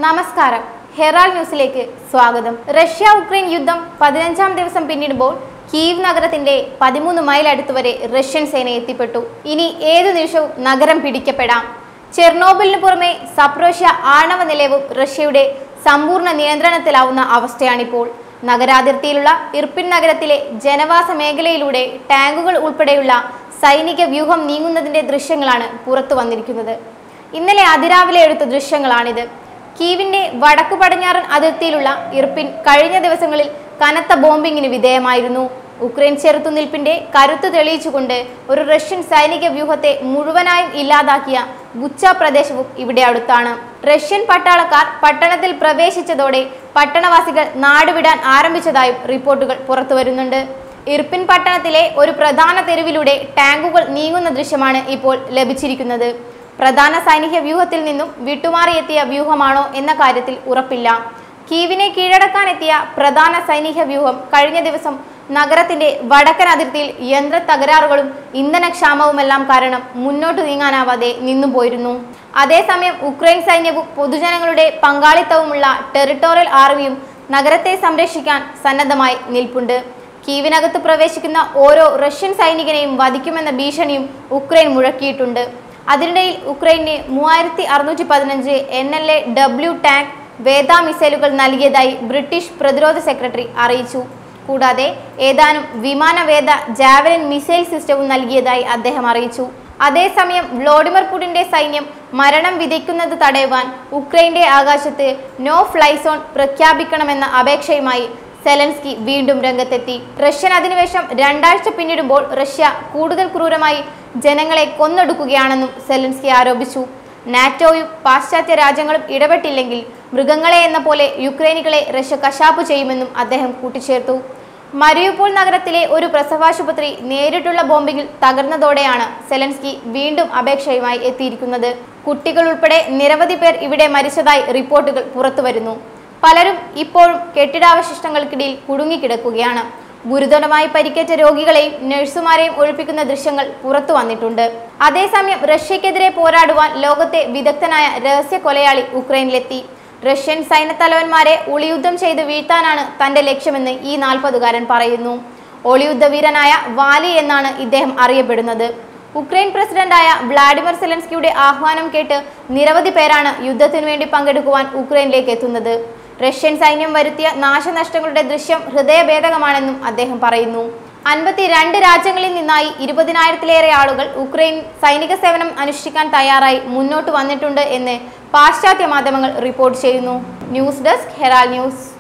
നമസ്കാരം ഹെറാൾ ന്യൂസിലേക്ക് സ്വാഗതം റഷ്യ ഉക്രൈൻ യുദ്ധം പതിനഞ്ചാം ദിവസം പിന്നിടുമ്പോൾ കീവ് നഗരത്തിന്റെ പതിമൂന്ന് മൈൽ അടുത്തുവരെ റഷ്യൻ സേന എത്തിപ്പെട്ടു ഇനി ഏതു നിമിഷവും നഗരം പിടിക്കപ്പെടാം ചെർണോബിലിന് പുറമെ സപ്രോഷ്യ ആണവ നിലയവും റഷ്യയുടെ സമ്പൂർണ്ണ നിയന്ത്രണത്തിലാവുന്ന അവസ്ഥയാണിപ്പോൾ നഗരാതിർത്തിയിലുള്ള ഇർപ്പിൻ നഗരത്തിലെ ജനവാസ മേഖലയിലൂടെ ടാങ്കുകൾ ഉൾപ്പെടെയുള്ള സൈനിക വ്യൂഹം നീങ്ങുന്നതിന്റെ ദൃശ്യങ്ങളാണ് പുറത്തു വന്നിരിക്കുന്നത് ഇന്നലെ അതിരാവിലെ എടുത്ത ദൃശ്യങ്ങളാണിത് കീവിന്റെ വടക്കു പടിഞ്ഞാറൻ അതിർത്തിയിലുള്ള ഇർപ്പിൻ കഴിഞ്ഞ ദിവസങ്ങളിൽ കനത്ത ബോംബിങ്ങിന് വിധേയമായിരുന്നു ഉക്രൈൻ ചെറുത്തുനിൽപ്പിന്റെ കരുത്ത് തെളിയിച്ചുകൊണ്ട് ഒരു റഷ്യൻ സൈനിക വ്യൂഹത്തെ മുഴുവനായും ഇല്ലാതാക്കിയ ബുച്ച പ്രദേശവും ഇവിടെ അടുത്താണ് റഷ്യൻ പട്ടാളക്കാർ പട്ടണത്തിൽ പ്രവേശിച്ചതോടെ പട്ടണവാസികൾ നാടുവിടാൻ ആരംഭിച്ചതായും റിപ്പോർട്ടുകൾ പുറത്തുവരുന്നുണ്ട് ഇർപ്പിൻ പട്ടണത്തിലെ ഒരു പ്രധാന തെരുവിലൂടെ ടാങ്കുകൾ നീങ്ങുന്ന ദൃശ്യമാണ് ഇപ്പോൾ ലഭിച്ചിരിക്കുന്നത് പ്രധാന സൈനിക വ്യൂഹത്തിൽ നിന്നും വിട്ടുമാറിയെത്തിയ വ്യൂഹമാണോ എന്ന കാര്യത്തിൽ ഉറപ്പില്ല കീവിനെ കീഴടക്കാനെത്തിയ പ്രധാന സൈനിക വ്യൂഹം കഴിഞ്ഞ ദിവസം നഗരത്തിന്റെ വടക്കൻ അതിർത്തിയിൽ യന്ത്ര തകരാറുകളും ഇന്ധനക്ഷാമവുമെല്ലാം കാരണം മുന്നോട്ട് നീങ്ങാനാവാതെ നിന്നുപോയിരുന്നു അതേസമയം ഉക്രൈൻ സൈന്യവും പൊതുജനങ്ങളുടെ പങ്കാളിത്തവുമുള്ള ടെറിട്ടോറിയൽ ആർമിയും നഗരത്തെ സംരക്ഷിക്കാൻ സന്നദ്ധമായി നിൽപ്പുണ്ട് കീവിനകത്ത് പ്രവേശിക്കുന്ന ഓരോ റഷ്യൻ സൈനികനെയും വധിക്കുമെന്ന ഭീഷണിയും ഉക്രൈൻ മുഴക്കിയിട്ടുണ്ട് അതിനിടയിൽ ഉക്രൈന് മൂവായിരത്തി അറുന്നൂറ്റി പതിനഞ്ച് N L A W tank വേദ മിസൈലുകൾ നൽകിയതായി ബ്രിട്ടീഷ് പ്രതിരോധ സെക്രട്ടറി അറിയിച്ചു കൂടാതെ ഏതാനും വിമാനവേദ ജാവലിൻ മിസൈൽ സിസ്റ്റവും നൽകിയതായി അദ്ദേഹം അറിയിച്ചു അതേസമയം വ്ളോഡിമിർ പുടിന്റെ സൈന്യം മരണം വിധിക്കുന്നത് തടയുവാൻ ഉക്രൈന്റെ ആകാശത്ത് നോ ഫ്ലൈ സോൺ പ്രഖ്യാപിക്കണമെന്ന അപേക്ഷയുമായി സെലൻസ്കി വീണ്ടും രംഗത്തെത്തി റഷ്യൻ അധിനിവേശം രണ്ടാഴ്ച പിന്നിടുമ്പോൾ റഷ്യ കൂടുതൽ ക്രൂരമായി ജനങ്ങളെ കൊന്നൊടുക്കുകയാണെന്നും സെലൻസ്കി ആരോപിച്ചു നാറ്റോയും പാശ്ചാത്യ രാജ്യങ്ങളും ഇടപെട്ടില്ലെങ്കിൽ മൃഗങ്ങളെ എന്ന പോലെ യുക്രൈനികളെ റഷ്യ കശാപ്പ് ചെയ്യുമെന്നും അദ്ദേഹം കൂട്ടിച്ചേർത്തു മരിയുപോൾ നഗരത്തിലെ ഒരു പ്രസവാശുപത്രി നേരിട്ടുള്ള ബോംബിങ്ങിൽ തകർന്നതോടെയാണ് സെലൻസ്കി വീണ്ടും അപേക്ഷയുമായി എത്തിയിരിക്കുന്നത് കുട്ടികൾ ഉൾപ്പെടെ നിരവധി പേർ ഇവിടെ മരിച്ചതായി റിപ്പോർട്ടുകൾ പുറത്തുവരുന്നു പലരും ഇപ്പോഴും കെട്ടിടാവശിഷ്ടങ്ങൾക്കിടയിൽ കുടുങ്ങിക്കിടക്കുകയാണ് ഗുരുതരമായി പരിക്കേറ്റ രോഗികളെയും നഴ്സുമാരെയും ഒഴിപ്പിക്കുന്ന ദൃശ്യങ്ങൾ പുറത്തു വന്നിട്ടുണ്ട് അതേസമയം റഷ്യക്കെതിരെ പോരാടുവാൻ ലോകത്തെ വിദഗ്ധനായ രഹസ്യ കൊലയാളി ഉക്രൈനിലെത്തി റഷ്യൻ സൈന്യത്തലവന്മാരെ ഒളിയുദ്ധം ചെയ്ത് വീഴ്ത്താനാണ് തന്റെ ലക്ഷ്യമെന്ന് ഈ നാൽപ്പതുകാരൻ പറയുന്നു ഒളിയുദ്ധ വീരനായ വാലി എന്നാണ് ഇദ്ദേഹം അറിയപ്പെടുന്നത് ഉക്രൈൻ പ്രസിഡന്റായ വ്ളാഡിമിർ സെലൻസ്കിയുടെ ആഹ്വാനം കേട്ട് നിരവധി പേരാണ് യുദ്ധത്തിനു വേണ്ടി പങ്കെടുക്കുവാൻ ഉക്രൈനിലേക്ക് എത്തുന്നത് റഷ്യൻ സൈന്യം വരുത്തിയ നാശനഷ്ടങ്ങളുടെ ദൃശ്യം ഹൃദയഭേദകമാണെന്നും അദ്ദേഹം പറയുന്നു അൻപത്തിരണ്ട് രാജ്യങ്ങളിൽ നിന്നായി ഇരുപതിനായിരത്തിലേറെ ആളുകൾ ഉക്രൈൻ സൈനിക സേവനം അനുഷ്ഠിക്കാൻ തയ്യാറായി മുന്നോട്ട് വന്നിട്ടുണ്ട് എന്ന് പാശ്ചാത്യ മാധ്യമങ്ങൾ റിപ്പോർട്ട് ചെയ്യുന്നു ന്യൂസ് ഡെസ്ക് ഹെറാൾ ന്യൂസ്